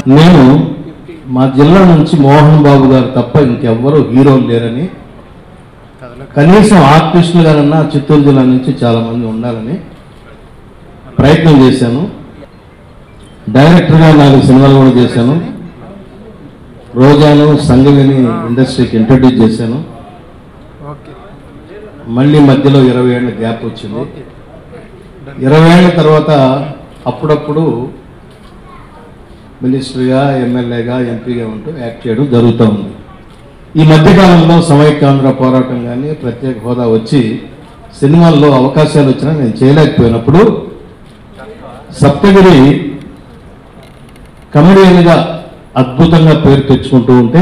నేను మా జిల్లా నుంచి మోహన్ బాబు గారు తప్ప ఇంకెవ్వరూ హీరోలు లేరని కనీసం ఆర్టిస్టులు గారన్నా చిత్తూరు జిల్లా నుంచి చాలా మంది ఉండాలని ప్రయత్నం చేశాను డైరెక్టర్గా నాలుగు సినిమాలు కూడా చేశాను రోజాను సంగమిని ఇండస్ట్రీకి ఇంట్రడ్యూస్ చేశాను ఓకే మళ్ళీ మధ్యలో ఇరవై ఏళ్ళ గ్యాప్ వచ్చింది ఇరవై ఏళ్ళ తర్వాత అప్పుడప్పుడు మినిస్టర్గా ఎమ్మెల్యేగా ఎంపీగా ఉంటూ యాక్ట్ చేయడం జరుగుతూ ఉంది ఈ మధ్యకాలంలో సమైక్యాంధ్ర పోరాటం కానీ ప్రత్యేక హోదా వచ్చి సినిమాల్లో అవకాశాలు వచ్చినా నేను చేయలేకపోయినప్పుడు సప్తగిరి కమెడియన్గా అద్భుతంగా పేరు తెచ్చుకుంటూ ఉంటే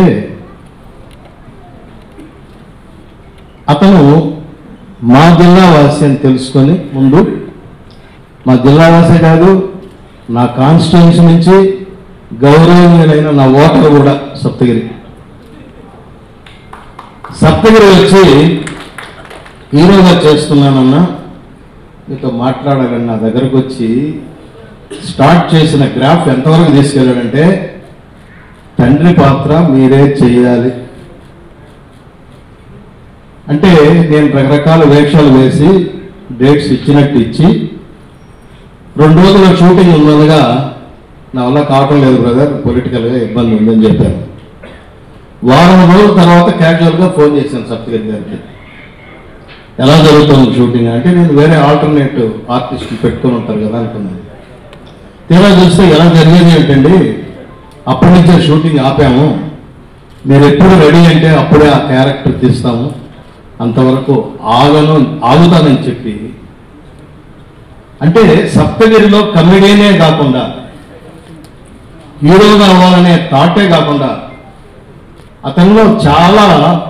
అతను మా జిల్లా వాసి అని తెలుసుకొని ముందు మా జిల్లా వాసే కాదు నా కాన్స్టిట్యున్సీ నుంచి గౌరవనీయులైన నా ఓటర్ కూడా సప్తగిరి సప్తగిరి వచ్చి హీరోగా చేస్తున్నానన్నా మీతో మాట్లాడాలని నా దగ్గరకు వచ్చి స్టార్ట్ చేసిన గ్రాఫ్ ఎంతవరకు తీసుకెళ్ళాడంటే తండ్రి పాత్ర మీరే చేయాలి అంటే నేను రకరకాల వేషాలు వేసి డేట్స్ ఇచ్చినట్టు ఇచ్చి రెండు రోజుల షూటింగ్ ఉన్నదిగా నా వల్ల కావటం లేదు బ్రదర్ పొలిటికల్గా ఇబ్బంది ఉందని చెప్పాను వారం రోజుల తర్వాత క్యాజువల్గా ఫోన్ చేశాను సత్యగిరి గారికి ఎలా జరుగుతుంది షూటింగ్ అంటే నేను వేరే ఆల్టర్నేట్ ఆర్టిస్ట్ పెట్టుకొని ఉంటారు కదా అనుకున్నాను తీరా చూస్తే ఎలా జరిగేది ఏంటండి అప్పటి నుంచే షూటింగ్ ఆపాము మీరు ఎప్పుడు రెడీ అంటే అప్పుడే ఆ క్యారెక్టర్ తీస్తాము అంతవరకు ఆగను ఆగుతానని చెప్పి అంటే సప్తగిరిలో కమెడియనే కాకుండా హీరోగా అవ్వాలనే థాటే కాకుండా అతనిలో చాలా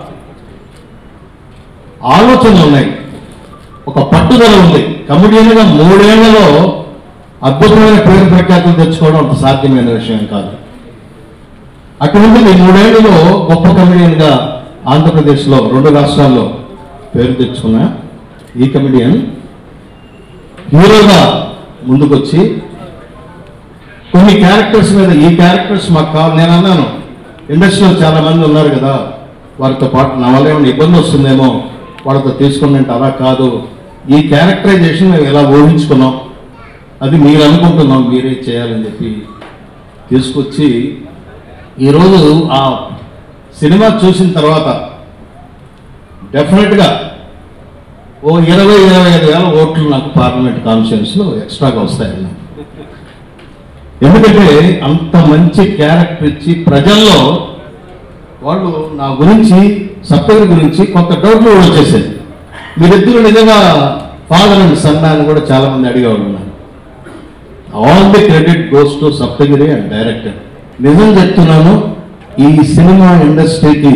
ఆలోచనలు ఉన్నాయి ఒక పట్టుదల ఉంది కమెడియన్గా మూడేళ్లలో అద్భుతమైన పేరు ప్రఖ్యాతులు తెచ్చుకోవడం అంత సాధ్యమైన విషయం కాదు అటువంటి ఈ మూడేళ్లలో గొప్ప కమెడియన్గా ఆంధ్రప్రదేశ్లో రెండు రాష్ట్రాల్లో పేరు తెచ్చుకున్న ఈ కమెడియన్ హీరోగా ముందుకొచ్చి కొన్ని క్యారెక్టర్స్ మీద ఈ క్యారెక్టర్స్ మాకు కావాలి నేను అన్నాను ఇండస్ట్రీలో చాలా మంది ఉన్నారు కదా వారితో పాటు నా వల్ల ఏమైనా ఇబ్బంది వస్తుందేమో వాళ్ళతో తీసుకుని అంటే అలా కాదు ఈ క్యారెక్టరైజేషన్ మేము ఎలా ఊహించుకున్నాం అది మీరు అనుకుంటున్నాం మీరే చేయాలని చెప్పి తీసుకొచ్చి ఈరోజు ఆ సినిమా చూసిన తర్వాత డెఫినెట్గా ఓ ఇరవై ఇరవై ఐదు వేల ఓట్లు నాకు పార్లమెంట్ కాన్ఫరెన్స్లో ఎక్స్ట్రాగా వస్తాయన్న ఎందుకంటే అంత మంచి క్యారెక్టర్ ఇచ్చి ప్రజల్లో వాళ్ళు నా గురించి సప్తగిరి గురించి కొంత డౌట్లు కూడా వచ్చేసాయి మీరిద్దరు నిజంగా ఫాదర్ అండ్ సన్ అని కూడా చాలా మంది అడిగేవాళ్ళు ఉన్నారు all the credit goes to Saptagiri and director నిజం చెప్తున్నాను ఈ సినిమా ఇండస్ట్రీకి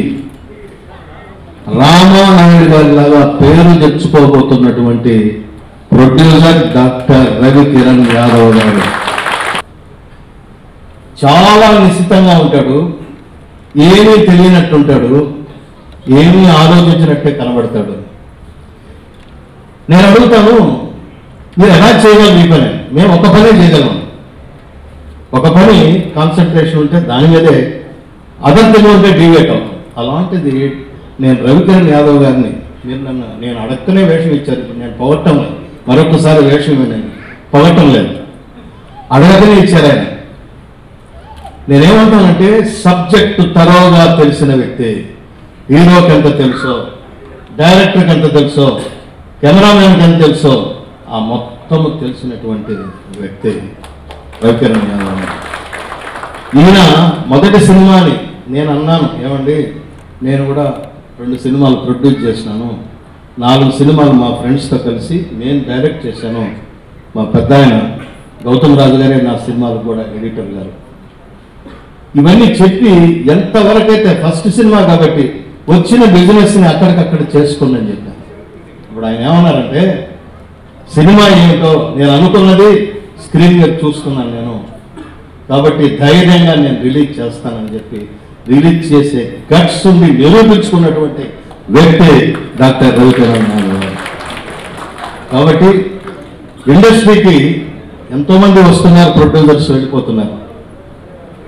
రామానాయుడు గారి లాగా పేరు తెచ్చుకోబోతున్నటువంటి ప్రొడ్యూసర్ డాక్టర్ రవి కిరణ్ యాదవ్ గారు చాలా నిశ్చితంగా ఉంటాడు ఏమీ తెలియనట్టుంటాడు ఏమీ ఆలోచించినట్టే కనబడతాడు నేను అడుగుతాను మీరు ఎలా చేయగలరు మీ పని మేము ఒక పనే చేయగలం ఒక పని కాన్సన్ట్రేషన్ ఉంటే దాని మీదే అదంతగా ఉంటే డివేట్ అవుతాం అలాంటిది నేను రవికిరణ్ యాదవ్ గారిని మీరు నన్ను నేను అడగనే వేషం ఇచ్చారు ఇప్పుడు నేను పొగట్టం లేదు మరొకసారి వేషం నేను పొగట్టం లేదు అడగకనే ఇచ్చారు ఆయన నేనేమంటానంటే సబ్జెక్టు తరోగా తెలిసిన వ్యక్తి హీరోకి ఎంత తెలుసో డైరెక్టర్కి ఎంత తెలుసో కెమెరామెన్కి ఎంత తెలుసో ఆ మొత్తము తెలిసినటువంటి వ్యక్తి రవికిరణ్ యాదవ్ ఈయన మొదటి సినిమాని నేను అన్నాను ఏమండి నేను కూడా రెండు సినిమాలు ప్రొడ్యూస్ చేసినాను నాలుగు సినిమాలు మా ఫ్రెండ్స్తో కలిసి నేను డైరెక్ట్ చేశాను మా పెద్ద ఆయన గౌతమ్ రాజు గారే నా సినిమాలు కూడా ఎడిటర్ గారు ఇవన్నీ చెప్పి ఎంతవరకైతే ఫస్ట్ సినిమా కాబట్టి వచ్చిన బిజినెస్ని అక్కడికక్కడ చేసుకోండి అని చెప్పాను ఇప్పుడు ఆయన ఏమన్నారంటే సినిమా ఏమిటో నేను అనుకున్నది స్క్రీన్ మీద చూస్తున్నాను నేను కాబట్టి ధైర్యంగా నేను రిలీజ్ చేస్తానని చెప్పి రిలీజ్ చేసే గట్స్ ఉండి నిరూపించుకున్నటువంటి వ్యక్తి డాక్టర్ రవికిరణ్ నాయుడు గారు కాబట్టి ఇండస్ట్రీకి ఎంతోమంది వస్తున్నారు ప్రొడ్యూసర్స్ వెళ్ళిపోతున్నారు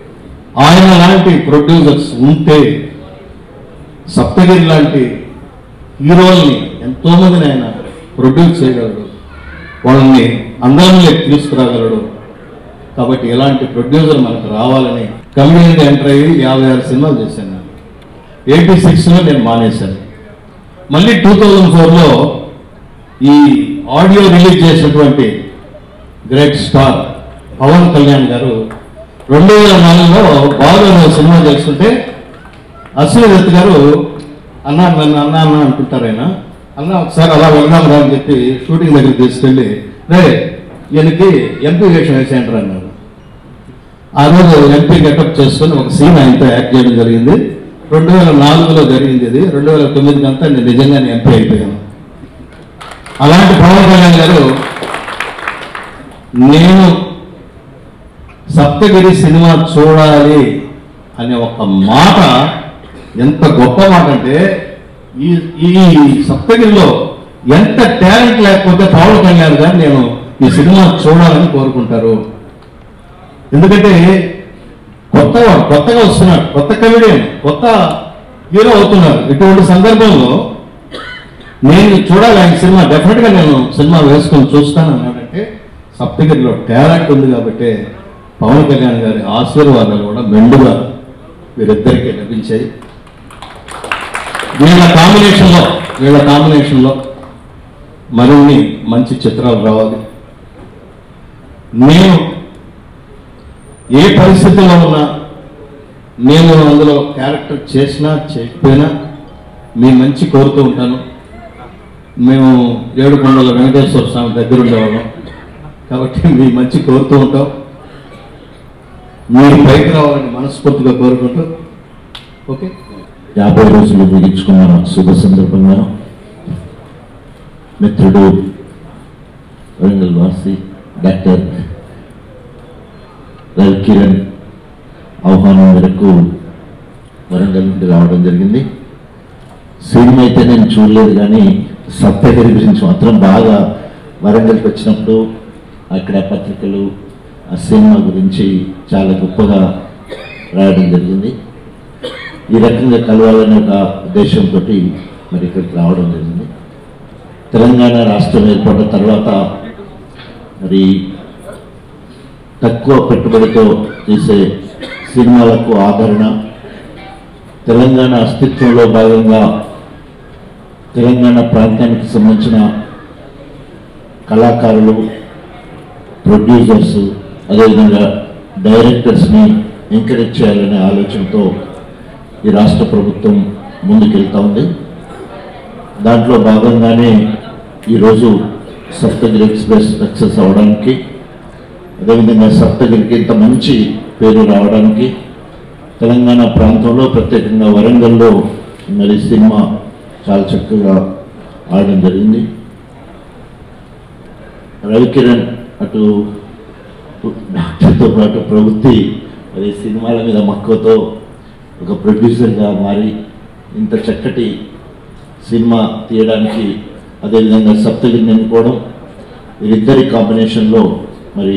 ఆయన లాంటి ప్రొడ్యూసర్స్ ఉంటే సప్తగిరి లాంటి హీరోల్ని ఎంతో మందిని ఆయన ప్రొడ్యూస్ చేయగలడు వాళ్ళని అందరంలోకి తీసుకురాగలడు కాబట్టి ఇలాంటి ప్రొడ్యూసర్ మనకు రావాలని కమ్యూనిటీ ఎంటర్ అయ్యి యాభై ఆరు సినిమాలు చేశాను నేను ఎయిటీ సిక్స్లో నేను మానేశాను మళ్ళీ టూ థౌజండ్ ఫోర్లో ఈ ఆడియో రిలీజ్ చేసినటువంటి గ్రేట్ స్టార్ పవన్ కళ్యాణ్ గారు రెండు వేల నాలుగులో బాగా సినిమా చేస్తుంటే అశ్వదత్ గారు అన్న నన్ను అన్న అన్న అంటుంటారు ఆయన అన్న ఒకసారి అలా వెళ్దాం రా అని చెప్పి షూటింగ్ దగ్గర తీసుకెళ్ళి రే ఈయనకి ఎంపీ వేషం వేసేయంటారు అన్నారు ఆ రోజు ఎంపీ గెటప్ చేసుకొని ఒక సీన్ ఆయనతో యాక్ట్ చేయడం జరిగింది రెండు వేల నాలుగులో జరిగింది ఇది రెండు వేల తొమ్మిదికి అంతా నేను నిజంగానే ఎంపీ అయిపోయాను అలాంటి పవన్ కళ్యాణ్ గారు నేను సప్తగిరి సినిమా చూడాలి అనే ఒక మాట ఎంత గొప్ప మాట అంటే ఈ ఈ సప్తగిరిలో ఎంత టాలెంట్ లేకపోతే పవన్ కళ్యాణ్ గారు నేను ఈ సినిమా చూడాలని కోరుకుంటారు ఎందుకంటే కొత్త కొత్తగా వస్తున్నాడు కొత్త కమెడియన్ కొత్త హీరో అవుతున్నారు ఇటువంటి సందర్భంలో నేను చూడాలి ఆయన సినిమా డెఫినెట్ గా నేను సినిమా వేసుకొని చూస్తాను అన్నాడంటే సప్తగిరిలో టాలెంట్ ఉంది కాబట్టి పవన్ కళ్యాణ్ గారి ఆశీర్వాదాలు కూడా మెండుగా వీరిద్దరికీ లభించాయి వీళ్ళ కాంబినేషన్లో వీళ్ళ కాంబినేషన్లో మరిన్ని మంచి చిత్రాలు రావాలి నేను ఏ పరిస్థితిలో ఉన్నా నేను అందులో క్యారెక్టర్ చేసినా చేయకపోయినా మీ మంచి కోరుతూ ఉంటాను మేము ఏడుకొండల వెంకటేశ్వర స్వామి దగ్గర ఉండేవాళ్ళం కాబట్టి మీ మంచి కోరుతూ ఉంటాం మీరు పైకి రావాలని మనస్ఫూర్తిగా కోరుకుంటూ ఓకే యాభై రోజులు ముగించుకున్న శుభ సందర్భంగా మిత్రుడు వరంగల్ వాసి డాక్టర్ రవి కిరణ్ ఆహ్వానం మేరకు వరంగల్ నుండి రావడం జరిగింది సినిమా అయితే నేను చూడలేదు కానీ సప్తగిరి గురించి మాత్రం బాగా వరంగల్కి వచ్చినప్పుడు అక్కడ పత్రికలు ఆ సినిమా గురించి చాలా గొప్పగా రాయడం జరిగింది ఈ రకంగా కలవాలనే ఒక ఉద్దేశంతో మరి ఇక్కడికి రావడం జరిగింది తెలంగాణ రాష్ట్రం ఏర్పడిన తర్వాత మరి తక్కువ పెట్టుబడితో చేసే సినిమాలకు ఆదరణ తెలంగాణ అస్తిత్వంలో భాగంగా తెలంగాణ ప్రాంతానికి సంబంధించిన కళాకారులు ప్రొడ్యూసర్స్ అదేవిధంగా డైరెక్టర్స్ని ఎంకరేజ్ చేయాలనే ఆలోచనతో ఈ రాష్ట్ర ప్రభుత్వం ముందుకెళ్తా ఉంది దాంట్లో భాగంగానే ఈరోజు సప్తగిరి ఎక్స్ప్రెస్ సక్సెస్ అవడానికి అదేవిధంగా సప్తగిరికి ఇంత మంచి పేరు రావడానికి తెలంగాణ ప్రాంతంలో ప్రత్యేకంగా వరంగల్లో మరి సినిమా చాలా చక్కగా ఆడడం జరిగింది రవికిరణ్ అటు డాక్టర్తో పాటు ప్రవృత్తి మరి సినిమాల మీద మక్కువతో ఒక ప్రొడ్యూసర్గా మారి ఇంత చక్కటి సినిమా తీయడానికి అదేవిధంగా సప్తగిరిని ఎన్నుకోవడం వీరిద్దరి కాంబినేషన్లో మరి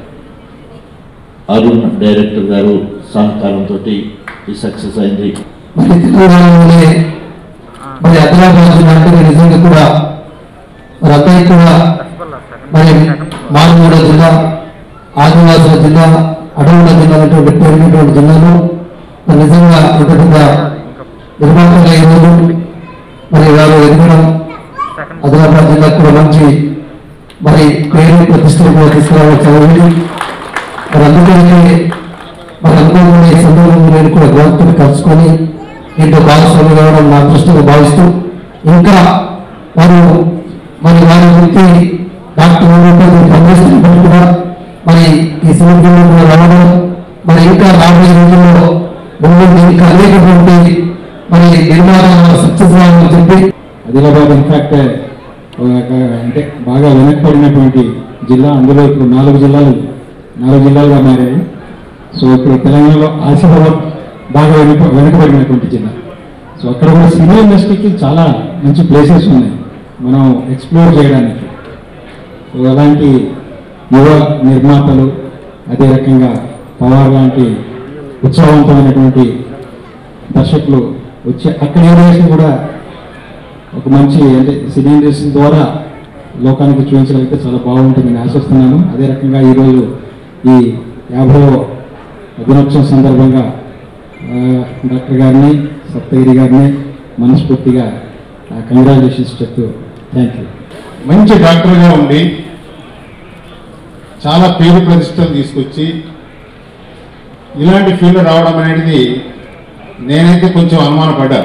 అరుణ్ డైరెక్టర్ గారు సహకారంతో ఈ సక్సెస్ అయింది మరి తెలంగాణలోనే మరి అదలాబాద్ అంటే నిజంగా కూడా మరి అబ్బాయి కూడా మరి మారుమూల జిల్లా ఆదివాసుల జిల్లా అడవుల జిల్లా అనేటువంటి పెరిగినటువంటి జిల్లాలో మరి నిజంగా ఇంత పెద్ద నిర్మాతగా ఈరోజు మరి వారు ఎదగడం ఆదిలాబాద్ జిల్లాకు కూడా మంచి మరి పేరు ప్రతిష్టలు కూడా తీసుకురావడం చదివి మరి అందుకని మరి అనుకోకుండా ఈ సందర్భంలో నేను కూడా గౌరవంతో కలుసుకొని దీంట్లో భాగస్వామి కావడం నా దృష్టిగా భావిస్తూ ఇంకా వారు మరి వారి వృత్తి డాక్టర్ రూపంలో పనిచేస్తున్నప్పుడు కూడా మరి ఈ సందర్భంలో రావడం మరి ఇంకా రాబోయే రోజుల్లో ముందు ఇంకా అనేకటువంటి మరి నిర్మాణాలు సక్సెస్ అవ్వాలని చెప్పి ఆదిలాబాద్ ఇన్ఫాక్ట్ అంటే బాగా వెనకబడినటువంటి జిల్లా అందులో ఇప్పుడు నాలుగు జిల్లాలు నాలుగు జిల్లాలుగా మారాయి సో ఇప్పుడు తెలంగాణలో ఆసిఫాబాద్ బాగా వెనుక వెనకబడినటువంటి జిల్లా సో అక్కడ కూడా సినిమా ఇండస్ట్రీకి చాలా మంచి ప్లేసెస్ ఉన్నాయి మనం ఎక్స్ప్లోర్ చేయడానికి సో అలాంటి యువ నిర్మాతలు అదే రకంగా పవార్ లాంటి ఉత్సాహవంతమైనటువంటి దర్శకులు వచ్చి అక్కడ ఏరియాస్ని కూడా ఒక మంచి అంటే సినీ ఇండస్ట్రీ ద్వారా లోకానికి చూపించగలిగితే చాలా బాగుంటుందని ఆశిస్తున్నాను అదే రకంగా ఈరోజు ఈ యాభై దినోత్సవం సందర్భంగా ఆ, డాక్టర్ గారిని సప్తగిరి గారిని మనస్ఫూర్తిగా కంగ్రాచులేషన్స్ చెప్తూ థ్యాంక్ యూ మంచి డాక్టర్గా ఉండి చాలా పేరు ప్రతిష్టలు తీసుకొచ్చి ఇలాంటి ఫీల్డ్ రావడం అనేది నేనైతే కొంచెం అనుమానపడ్డా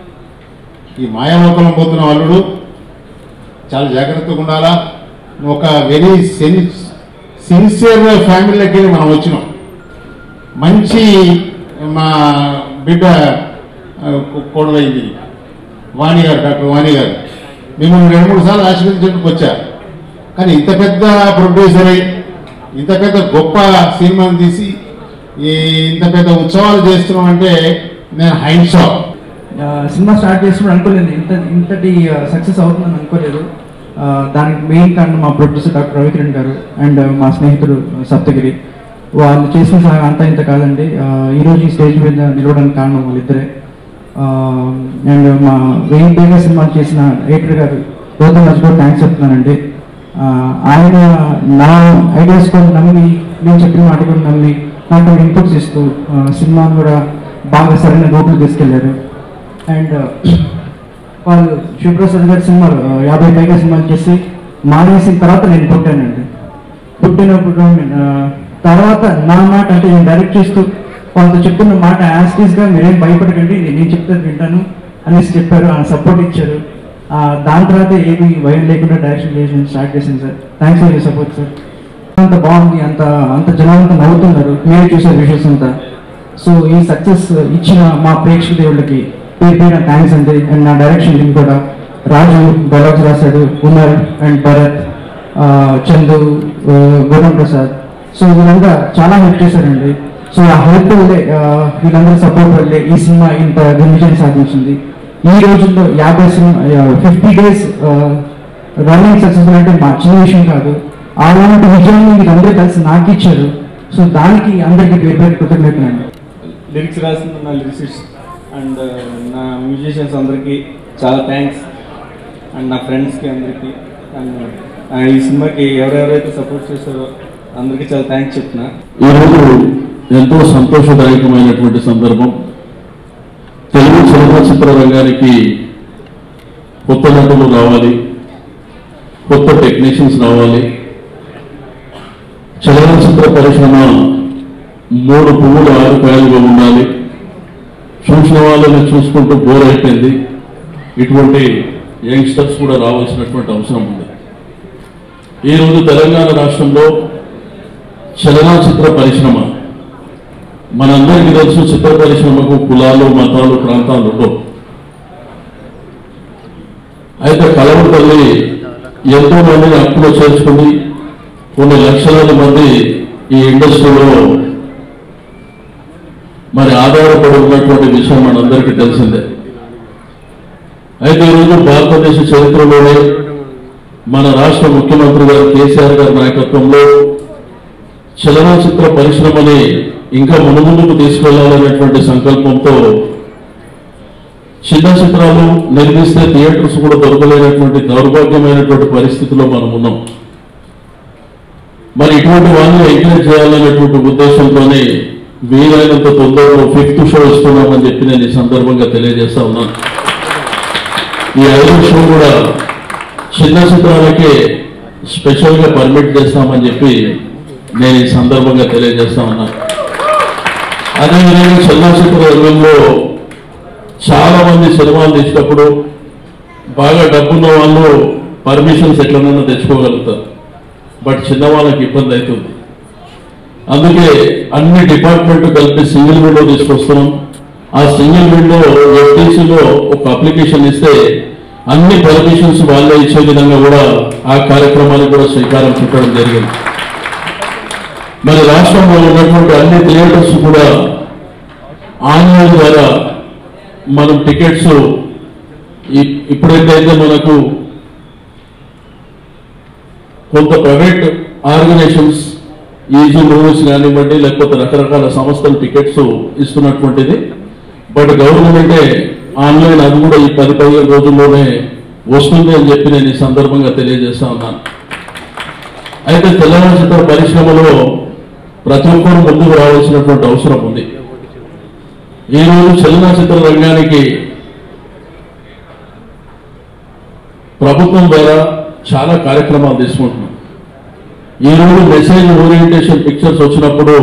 ఈ మాయాలోకంలో పోతున్న అల్లుడు చాలా జాగ్రత్తగా ఉండాలా ఒక వెరీ సెన్ సిన్సియర్ ఫ్యామిలీలోకి వెళ్ళి మనం వచ్చినాం మంచి మా బిడ్డ ఆ, కోడలైంది వాణి గారు డాక్టర్ వాణి గారు మిమ్మల్ని రెండు మూడు సార్లు ఆశీర్వదించడానికి వచ్చా కానీ ఇంత పెద్ద ప్రొడ్యూసర్ అయి ఇంత పెద్ద గొప్ప సినిమాని తీసి ఈ ఇంత పెద్ద ఉత్సవాలు చేస్తున్నాం అంటే నేను హైండ్ షాప్ ఆ, సినిమా స్టార్ట్ చేసినప్పుడు అనుకోలేదు ఇంత ఇంతటి సక్సెస్ అవుతుందని అనుకోలేదు ఆ, దానికి మెయిన్ కారణం మా ప్రొడ్యూసర్ డాక్టర్ రవికిరణ్ గారు అండ్ మా స్నేహితుడు సప్తగిరి వాళ్ళు చేసిన సహాయం అంతా ఇంత కాదండి ఆ, ఈరోజు ఈ స్టేజ్ మీద నిలవడానికి కారణం వాళ్ళిద్దరే అండ్ మా వెయ్యి పేగా సినిమాలు చేసిన రైటర్ గారు గౌతమ్ రాజు కూడా థ్యాంక్స్ చెప్తున్నానండి ఆ, ఆయన నా ఐడియాస్ కూడా నమ్మి నేను చెప్పిన మాట కూడా నమ్మి నాకు ఇన్పుట్స్ ఇస్తూ ఆ, సినిమాను కూడా బాగా సరైన రూపులు తీసుకెళ్లారు అండ్ వాళ్ళు శివప్రసాద్ గారి సినిమాలు ఆ, యాభై పైగా సినిమాలు చేసి మానేసిన తర్వాత నేను పుట్టానండి పుట్టినప్పుడు ఆ, తర్వాత నా మాట అంటే నేను డైరెక్ట్ చేస్తూ వాళ్ళతో చెప్తున్న మాట యాస్టీస్గా మీరేం భయపడకండి నేను నేను చెప్తే వింటాను అనేసి చెప్పారు ఆ సపోర్ట్ ఇచ్చారు ఆ, దాని తర్వాత ఏది భయం లేకుండా డైరెక్షన్ చేసి స్టార్ట్ చేసింది sir thanks for your support sir అంత బాగుంది అంత అంత జనం అంతా నవ్వుతున్నారు మీరు చూసే విషయస్ అంతా సో ఈ సక్సెస్ ఇచ్చిన మా ప్రేక్షక దేవుళ్ళకి పేరు పేరు థ్యాంక్స్ అండి అండ్ నా డైరెక్షన్ టీం కూడా రాజు డైలాగ్స్ రాశాడు ఉమర్ అండ్ భరత్ ఆ, చందు ఆ, గౌతమ్ ప్రసాద్ సో వీళ్ళంతా చాలా హెల్ప్ చేశారండి సో ఆ హెల్ప్ వల్లే ఆ, వీళ్ళందరూ సపోర్ట్ వల్లే ఈ సినిమా ఇంత విజయం సాధించింది ఈ రోజుల్లో యాభై cinema fifty days running successful అంటే మా చిన్న విషయం కాదు అలాంటి విజయాన్ని మీరు అందరూ కలిసి నాకు ఇచ్చారు సో దానికి అందరికీ పేరు పేరు కృతజ్ఞతలు అండి లిరిక్స్ రాసిన నా లిరిసిస్ట్ అండ్ నా మ్యూజిషియన్స్ అందరికీ చాలా థ్యాంక్స్ అండ్ నా ఫ్రెండ్స్కి అందరికీ అండ్ ఈ సినిమాకి ఎవరెవరైతే సపోర్ట్ చేశారో అందరికీ చాలా థ్యాంక్స్ చెప్తున్నా ఈరోజు ఎంతో సంతోషదాయకమైనటువంటి సందర్భం తెలుగు చలనచిత్ర రంగానికి కొత్త నటులు రావాలి కొత్త టెక్నీషియన్స్ రావాలి చలనచిత్ర పరిశ్రమ మూడు పువ్వులు ఆరు కాయలుగా ఉండాలి చూసిన వాళ్ళని చూసుకుంటూ బోర్ అయిపోయింది ఇటువంటి యంగ్స్టర్స్ కూడా రావాల్సినటువంటి అవసరం ఉంది ఈరోజు తెలంగాణ రాష్ట్రంలో చలనచిత్ర పరిశ్రమ మనందరికీ తెలుసు చిత్ర పరిశ్రమకు కులాలు మతాలు ప్రాంతాలు ఉండవు అయితే కలవపల్లి ఎంతో మందిని అప్పులో చేర్చుకుని కొన్ని లక్షలాది మంది ఈ ఇండస్ట్రీలో మరి ఆధారపడి ఉన్నటువంటి విషయం మనందరికీ తెలిసిందే అయితే ఈరోజు భారతదేశ చరిత్రలోనే మన రాష్ట్ర ముఖ్యమంత్రి గారు కేసీఆర్ గారి నాయకత్వంలో చలనచిత్ర పరిశ్రమని ఇంకా మునుముందుకు తీసుకెళ్లాలనేటువంటి సంకల్పంతో చిన్న చిత్రాలు నిర్మిస్తే థియేటర్స్ కూడా దొరకలేనటువంటి దౌర్భాగ్యమైనటువంటి పరిస్థితిలో మనం ఉన్నాం మరి ఇటువంటి వాళ్ళని ఎంకరేజ్ చేయాలనేటువంటి ఉద్దేశంతోనే వీలైనంత తొందరలో ఫిఫ్త్ షో ఇస్తున్నామని చెప్పి నేను ఈ సందర్భంగా తెలియజేస్తా ఉన్నాను ఈ ఐదు షో కూడా చిన్న చిత్రాలకే స్పెషల్గా పర్మిట్ చేస్తామని చెప్పి నేను ఈ సందర్భంగా తెలియజేస్తా ఉన్నాను అదేవిధంగా చలనచిత్ర రంగంలో చాలా మంది సినిమాలు తీసినప్పుడు బాగా డబ్బున్న వాళ్ళు పర్మిషన్స్ ఎట్లనైనా తెచ్చుకోగలుగుతారు బట్ చిన్న వాళ్ళకి ఇబ్బంది అవుతుంది అందుకే అన్ని డిపార్ట్మెంట్ కలిపి సింగిల్ విండో తీసుకొస్తున్నాం ఆ సింగిల్ విండో ఎఫ్టీసీలో ఒక అప్లికేషన్ ఇస్తే అన్ని పర్మిషన్స్ వాళ్ళే ఇచ్చే విధంగా కూడా ఆ కార్యక్రమానికి కూడా శ్రీకారం చుట్టడం జరిగింది మరి రాష్ట్రంలో ఉన్నటువంటి అన్ని థియేటర్స్ కూడా ఆన్లైన్ ద్వారా మనం టికెట్స్ ఇ- ఇప్పుడైతే మనకు కొంత ప్రైవేట్ ఆర్గనైజేషన్స్ ఈజీ మూవీస్ కానివ్వండి లేకపోతే రకరకాల సంస్థలు టికెట్స్ ఇస్తున్నటువంటిది బట్ గవర్నమెంటే ఆన్లైన్ అది కూడా ఈ పది పదిహేను రోజుల్లోనే వస్తుంది అని చెప్పి నేను ఈ సందర్భంగా తెలియజేస్తా ఉన్నాను అయితే తెలంగాణ చిత్ర పరిశ్రమలో ప్రతి ఒక్కరు ముందుకు రావాల్సినటువంటి అవసరం ఉంది ఈరోజు చలనచిత్ర రంగానికి ప్రభుత్వం ద్వారా చాలా కార్యక్రమాలు తీసుకుంటున్నాం ఈరోజు మెసేజ్ ఓరియంటేషన్ పిక్చర్స్ వచ్చినప్పుడు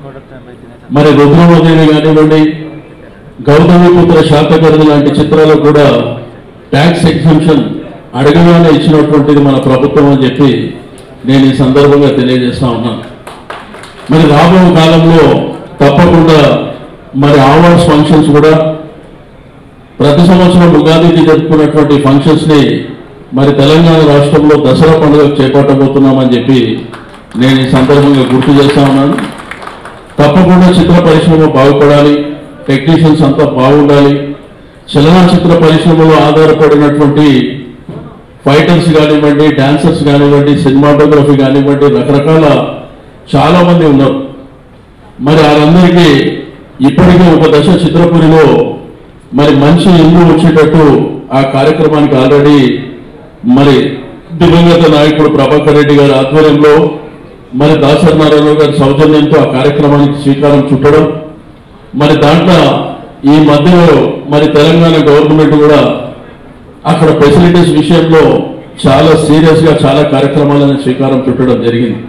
మరి రుద్రమదేవి కానివ్వండి గౌతమిపుత్ర శాతకర్ణి లాంటి చిత్రాలకు కూడా ట్యాక్స్ ఎగ్జంప్షన్ అడగగానే ఇచ్చినటువంటిది మన ప్రభుత్వం అని చెప్పి నేను ఈ సందర్భంగా తెలియజేస్తా ఉన్నాను మరి రాబో కాలంలో తప్పకుండా మరి అవార్డ్స్ ఫంక్షన్స్ కూడా ప్రతి సంవత్సరం ఉగాదికి జరుపుకున్నటువంటి ఫంక్షన్స్ ని మరి తెలంగాణ రాష్ట్రంలో దసరా పండుగకు చేపట్టబోతున్నామని చెప్పి నేను ఈ సందర్భంగా గుర్తు చేస్తా ఉన్నాను తప్పకుండా చిత్ర పరిశ్రమ బాగుపడాలి టెక్నీషియన్స్ అంతా బాగుండాలి చలనచిత్ర పరిశ్రమలో ఆధారపడినటువంటి ఫైటర్స్ కానివ్వండి డాన్సర్స్ కానివ్వండి సినిమాటోగ్రఫీ కానివ్వండి రకరకాల చాలా మంది ఉన్నారు మరి వాళ్ళందరికీ ఇప్పటికే ఒక దశ చిత్రపురిలో మరి మంచి ఇల్లు వచ్చేటట్టు ఆ కార్యక్రమానికి ఆల్రెడీ మరి దివంగత నాయకుడు ప్రభాకర్ రెడ్డి గారి ఆధ్వర్యంలో మరి దాసరి నారాయణ గారి సౌజన్యంతో ఆ కార్యక్రమానికి శ్రీకారం చుట్టడం మరి దాంట్లో ఈ మధ్యలో మరి తెలంగాణ గవర్నమెంట్ కూడా అక్కడ ఫెసిలిటీస్ విషయంలో చాలా సీరియస్ గా చాలా కార్యక్రమాలను శ్రీకారం చుట్టడం జరిగింది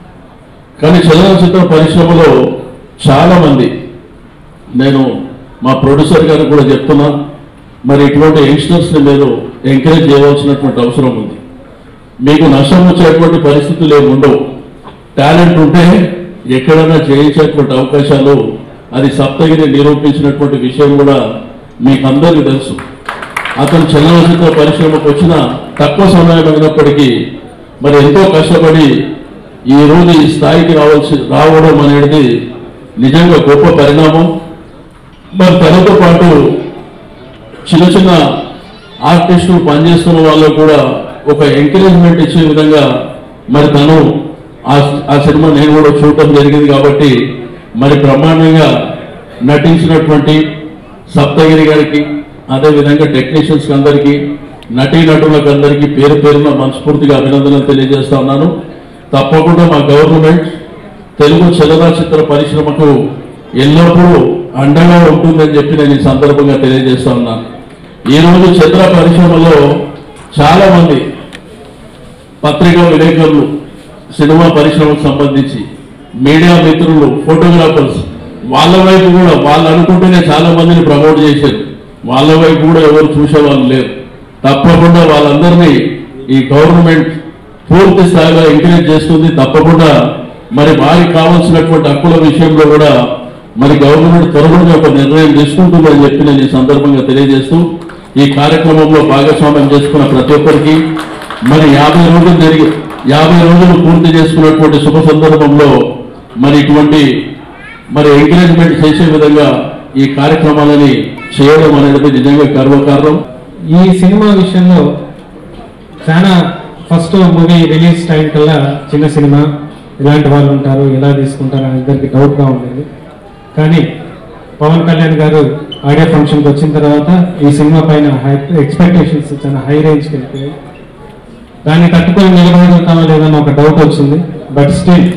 కానీ చలనచిత్ర పరిశ్రమలో చాలా మంది నేను మా ప్రొడ్యూసర్ గారికి కూడా చెప్తున్నా మరి ఇటువంటి యంగ్స్టర్స్ ని మీరు ఎంకరేజ్ చేయవలసినటువంటి అవసరం ఉంది మీకు నష్టం వచ్చేటువంటి పరిస్థితులు ఏమి ఉండవు టాలెంట్ ఉంటే ఎక్కడైనా చేయించేటువంటి అవకాశాలు అది సప్తగిరి నిరూపించినటువంటి విషయం కూడా మీకు అందరికీ తెలుసు అతను చలనచిత్ర పరిశ్రమకు వచ్చిన తక్కువ సమయం అయినప్పటికీ మరి ఎంతో కష్టపడి ఈ రోజు ఈ స్థాయికి రావాల్సి రావడం అనేది నిజంగా గొప్ప పరిణామం మరి తనతో పాటు చిన్న చిన్న ఆర్టిస్టులు పనిచేస్తున్న వాళ్ళకు కూడా ఒక ఎంకరేజ్మెంట్ ఇచ్చే విధంగా మరి తను ఆ ఆ సినిమా నేను కూడా చూడటం జరిగింది కాబట్టి మరి బ్రహ్మాండంగా నటించినటువంటి సప్తగిరి గారికి అదేవిధంగా టెక్నీషియన్స్ అందరికీ నటీ నటులకు అందరికీ పేరు పేరున మనస్ఫూర్తిగా అభినందనలు తెలియజేస్తా ఉన్నాను తప్పకుండా మా గవర్నమెంట్ తెలుగు చలనచిత్ర పరిశ్రమకు ఎల్లప్పుడూ అండగా ఉంటుందని చెప్పి నేను ఈ సందర్భంగా తెలియజేస్తా ఉన్నాను ఈ రోజు చిత్ర పరిశ్రమలో చాలా మంది పత్రికా విలేకరులు సినిమా పరిశ్రమకు సంబంధించి మీడియా మిత్రులు ఫోటోగ్రాఫర్స్ వాళ్ళ వైపు కూడా వాళ్ళు అనుకుంటేనే చాలా మందిని ప్రమోట్ చేశారు వాళ్ళ వైపు కూడా ఎవరు చూసేవాళ్ళు లేరు తప్పకుండా వాళ్ళందరినీ ఈ గవర్నమెంట్ పూర్తి స్థాయిలో ఎంకరేజ్ చేస్తుంది తప్పకుండా మరి వారికి కావాల్సినటువంటి హక్కుల విషయంలో కూడా మరి గవర్నమెంట్ త్వరలోనే ఒక నిర్ణయం తీసుకుంటుందని చెప్పి నేను ఈ సందర్భంగా తెలియజేస్తూ ఈ కార్యక్రమంలో భాగస్వామ్యం చేసుకున్న ప్రతి ఒక్కరికి మరి యాభై రోజులు జరిగి యాభై రోజులు పూర్తి చేసుకున్నటువంటి శుభ సందర్భంలో మరి ఇటువంటి మరి ఎంకరేజ్మెంట్ చేసే విధంగా ఈ కార్యక్రమాలని చేయడం అనేది నిజంగా గర్వకారణం ఈ సినిమా విషయంలో చాలా ఫస్ట్ మూవీ రిలీజ్ టైం కల్లా చిన్న సినిమా ఇలాంటి వాళ్ళు ఉంటారు ఎలా తీసుకుంటారు అని ఇద్దరికి డౌట్గా ఉండేది కానీ పవన్ కళ్యాణ్ గారు ఆడియో ఫంక్షన్కి వచ్చిన తర్వాత ఈ సినిమా పైన హై ఎక్స్పెక్టేషన్స్ చాలా హై రేంజ్కి వెళ్ళిపోయాయి దాన్ని తట్టుకొని నిలబడగలుగుతామా లేదని ఒక డౌట్ వచ్చింది బట్ స్టిల్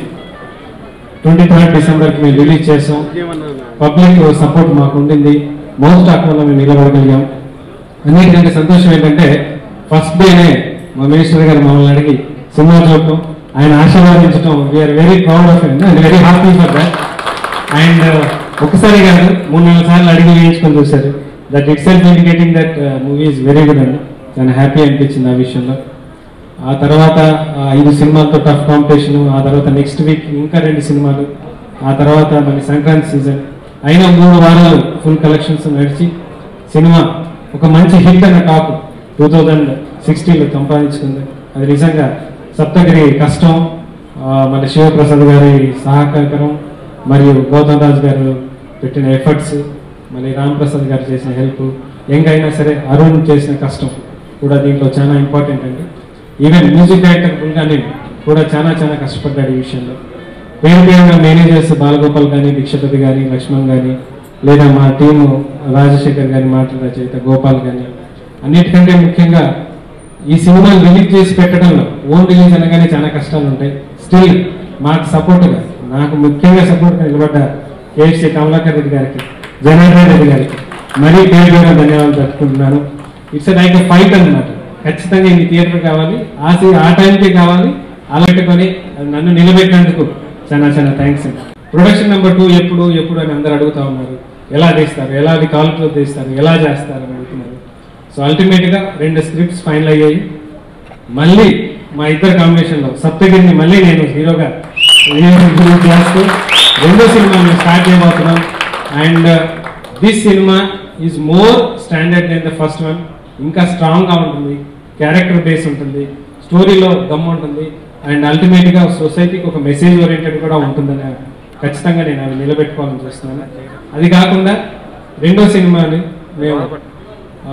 ట్వంటీ థర్డ్ డిసెంబర్కి మేము రిలీజ్ చేసాం పబ్లిక్ సపోర్ట్ మాకు ఉండింది మోస్ట్ ఆఫ్ వల్ల మేము నిలబడగలిగాం అన్నిటికంటే సంతోషం ఏంటంటే ఫస్ట్ డేనే మా మినిస్టర్ గారు మమ్మల్ని అడిగి సినిమా చూడటం ఆయన ఆశీర్వాదించడం we're very proud of and and very happy for that and ఒకసారి కాదు మూడు నాలుగు సార్లు అడిగి వేయించుకొని చూశారు that itself indicating that movie is very good అండి చాలా హ్యాపీ అనిపించింది ఆ విషయంలో ఆ తర్వాత ఆ ఐదు సినిమాలతో టఫ్ కాంపిటీషన్ ఆ తర్వాత నెక్స్ట్ వీక్ ఇంకా రెండు సినిమాలు ఆ తర్వాత మళ్ళీ సంక్రాంతి సీజన్ అయినా మూడు వారాలు ఫుల్ కలెక్షన్స్ నడిచి సినిమా ఒక మంచి హిట్ అనే టాప్ టూ థౌజండ్ సిక్స్టీన్లో సంపాదించుకుంది అది నిజంగా సప్తగిరి కష్టం ఆ, మన శివప్రసాద్ గారి సహకారం మరియు గౌతమ్ రాజు గారు పెట్టిన ఎఫర్ట్స్ మళ్ళీ రామ్ ప్రసాద్ గారు చేసిన హెల్ప్ యంగ్ అయినా సరే అరుణ్ చేసిన కష్టం కూడా దీంట్లో చాలా ఇంపార్టెంట్ అండి ఈవెన్ మ్యూజిక్ డైరెక్టర్ బుల్గాని కూడా చాలా చాలా కష్టపడ్డాడు ఈ విషయంలో పేరు పేరున మేనేజర్స్ బాలగోపాల్ కానీ భిక్షపతి కానీ లక్ష్మణ్ కానీ లేదా మా టీము రాజశేఖర్ గారి మాటల రచయిత గోపాల్ కానీ అన్నిటికంటే ముఖ్యంగా ఈ సినిమాని రిలీజ్ చేసి పెట్టడంలో ఓన్ రిలీజ్ అనగానే చాలా కష్టాలు ఉంటాయి స్టిల్ మాకు సపోర్ట్గా నాకు ముఖ్యంగా సపోర్ట్గా నిలబడ్డ కేఎస్సీ కమలాకర్ రెడ్డి గారికి జనార్దన్ రెడ్డి గారికి మరీ పేరు పేరు ధన్యవాదాలు చెప్పుకుంటున్నాను ఇట్స్ లైక్ ఫైట్ అన్నమాట ఖచ్చితంగా ఇన్ని థియేటర్ కావాలి ఆ సి- ఆ టైంకే కావాలి అలా పెట్టుకొని నన్ను నిలబెట్టినందుకు చాలా చాలా థ్యాంక్స్ అండి ప్రొడక్షన్ నెంబర్ టూ ఎప్పుడు ఎప్పుడు అని అందరు అడుగుతా ఉన్నారు ఎలా తీస్తారు ఎలా అది కాల్తో తీస్తారు ఎలా చేస్తారు అని అడుగుతున్నారు సో అల్టిమేట్గా రెండు స్క్రిప్ట్స్ ఫైనల్ అయ్యాయి మళ్ళీ మా ఇద్దరు కాంబినేషన్లో సప్తగిరిని మళ్ళీ నేను హీరోగా రిలీజ్ చేస్తూ రెండో సినిమా మేము స్టార్ట్ చేయబోతున్నాం and this cinema is more standard then the first one ఇంకా స్ట్రాంగ్గా ఉంటుంది క్యారెక్టర్ బేస్ ఉంటుంది స్టోరీలో దమ్ ఉంటుంది అండ్ అల్టిమేట్గా సొసైటీకి ఒక మెసేజ్ ఓరియంటెడ్ కూడా ఉంటుందని ఖచ్చితంగా నేను అది నిలబెట్టుకోవాలని చూస్తున్నాను అది కాకుండా రెండో సినిమాని మేము ఆ,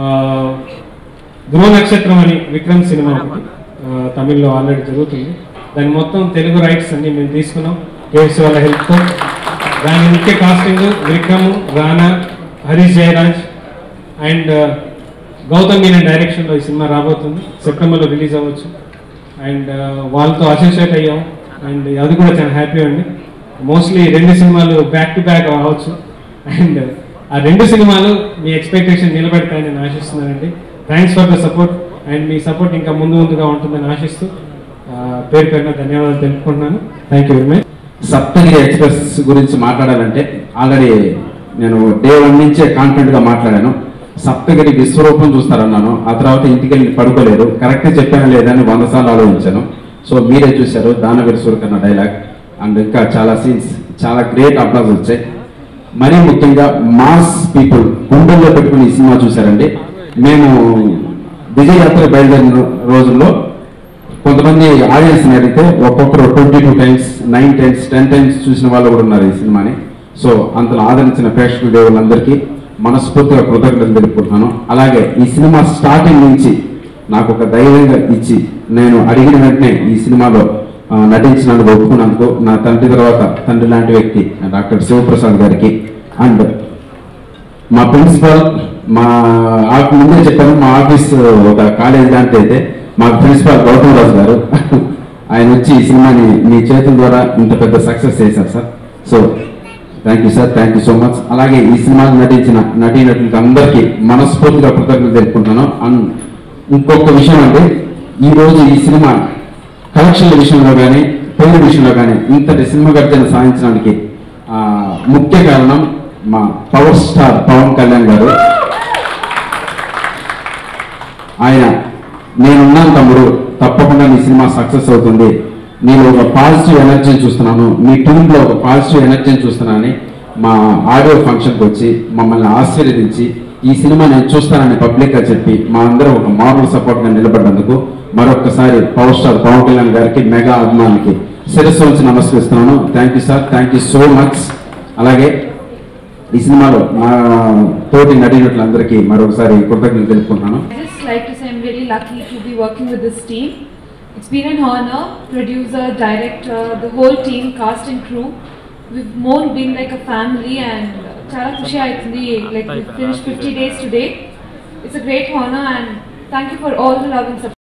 ధ్రువ నక్షత్రం అని విక్రమ్ సినిమా ఒకటి ఆ, తమిళ్లో ఆల్రెడీ జరుగుతుంది దాని మొత్తం తెలుగు రైట్స్ అన్ని మేము తీసుకున్నాం కేఎస్ వాళ్ళ హెల్ప్తో దాని ముఖ్య కాస్టింగ్ విక్రమ్ రానా హరీష్ జయరాజ్ అండ్ గౌతమ్ మీనన్ డైరెక్షన్లో ఈ సినిమా రాబోతుంది సెప్టెంబర్లో రిలీజ్ అవ్వచ్చు అండ్ వాళ్ళతో అసోసియేట్ అయ్యాం అండ్ అది కూడా చాలా హ్యాపీ అండి మోస్ట్లీ రెండు సినిమాలు బ్యాక్ టు బ్యాక్ అవ్వచ్చు అండ్ ఆ రెండు సినిమాలు మీ ఎక్స్పెక్టేషన్ నిలబెడతాయని నేను ఆశిస్తున్నానండి thanks for the support and మీ సపోర్ట్ ఇంకా ముందు ముందుగా ఉంటుందని ఆశిస్తూ ఆ, పేరు పేరున ధన్యవాదాలు తెలుపుకుంటున్నాను thank you very much Saptagiri express గురించి మాట్లాడాలంటే ఆల్రెడీ నేను డే వన్ నుంచే కాన్ఫిడెంట్ గా మాట్లాడాను సప్తగిరి విశ్వరూపం చూస్తారన్నాను ఆ తర్వాత ఇంటికి వెళ్ళి పడుకోలేరు కరెక్ట్ చెప్పాను లేదని వంద సార్లు ఆలోచించాను సో మీరే చూశారు దానవీర సూరకన్న డైలాగ్ అండ్ ఇంకా చాలా సీన్స్ చాలా గ్రేట్ అప్లాజ్ వచ్చాయి మరీ ముఖ్యంగా మాస్ పీపుల్ గుండెల్లో పెట్టుకుని ఈ సినిమా చూశారండి మేము విజయయాత్ర బయలుదేరిన రోజుల్లో కొంతమంది ఆడియన్స్ అడిగితే ఒక్కొక్కరు twenty two times nine times ten times చూసిన వాళ్ళు కూడా ఉన్నారు ఈ సినిమాని సో అంతలో ఆదరించిన ప్రేక్షకుల దేవులందరికీ మనస్ఫూర్తిగా కృతజ్ఞతలు తెలుపుకుంటున్నాను అలాగే ఈ సినిమా స్టార్టింగ్ నుంచి నాకు ఒక ధైర్యంగా ఇచ్చి నేను అడిగిన వెంటనే ఈ సినిమాలో ఆ, నటించినందుకు ఒప్పుకున్నందుకు నా తండ్రి తర్వాత తండ్రి లాంటి వ్యక్తి డాక్టర్ శివప్రసాద్ గారికి అండ్ మా ప్రిన్సిపల్ మా ఆకు ముందే చెప్పాను మా ఆఫీస్ ఒక కాలేజ్ లాంటి అయితే మా ప్రిన్సిపల్ గౌతమ్ రాజు గారు ఆయన వచ్చి ఈ సినిమాని మీ చేతుల ద్వారా ఇంత పెద్ద సక్సెస్ చేశారు sir so thank you sir thank you so much అలాగే ఈ సినిమాలో నటించిన నటీనటులకు అందరికీ మనస్ఫూర్తిగా కృతజ్ఞతలు తెలుపుకుంటున్నాను అండ్ ఇంకొక విషయం అంటే ఈ రోజు ఈ సినిమా కలెక్షన్ల విషయంలో కానీ పేరు విషయంలో కానీ ఇంతటి సినిమా గర్జన సాధించడానికి ఆ, ముఖ్య కారణం మా పవర్ స్టార్ పవన్ కళ్యాణ్ గారు ఆయన నేనున్నాను తమ్ముడు తప్పకుండా నీ సినిమా సక్సెస్ అవుతుంది నేను ఒక పాజిటివ్ ఎనర్జీని చూస్తున్నాను మీ టీంలో ఒక పాజిటివ్ ఎనర్జీని చూస్తున్నానని మా ఆడియో ఫంక్షన్కి వచ్చి మమ్మల్ని ఆశీర్వదించి ఈ సినిమా నేను చూస్తానని పబ్లిక్గా చెప్పి మా అందరూ ఒక మారల్ సపోర్ట్గా నిలబడ్డందుకు మరొకసారి పవర్ స్టార్ పవన్ కళ్యాణ్ గారికి మెగా అభిమానికి శిరస్సు ఉంచి నమస్కరిస్తున్నాను thank you sir thank you so much అలాగే ఈ సినిమాలో మా తోటి నటీనటులందరికీ మరొకసారి కృతజ్ఞతలు తెలుపుకుంటున్నాను I just like to say I'm really lucky to be working with this team. It's been an honor, producer, director, the whole team, cast and crew. We've more been like a family and చాలా ఖుషి అవుతుంది like we finished 50 days today. It's a great honor and thank you for all the love and support.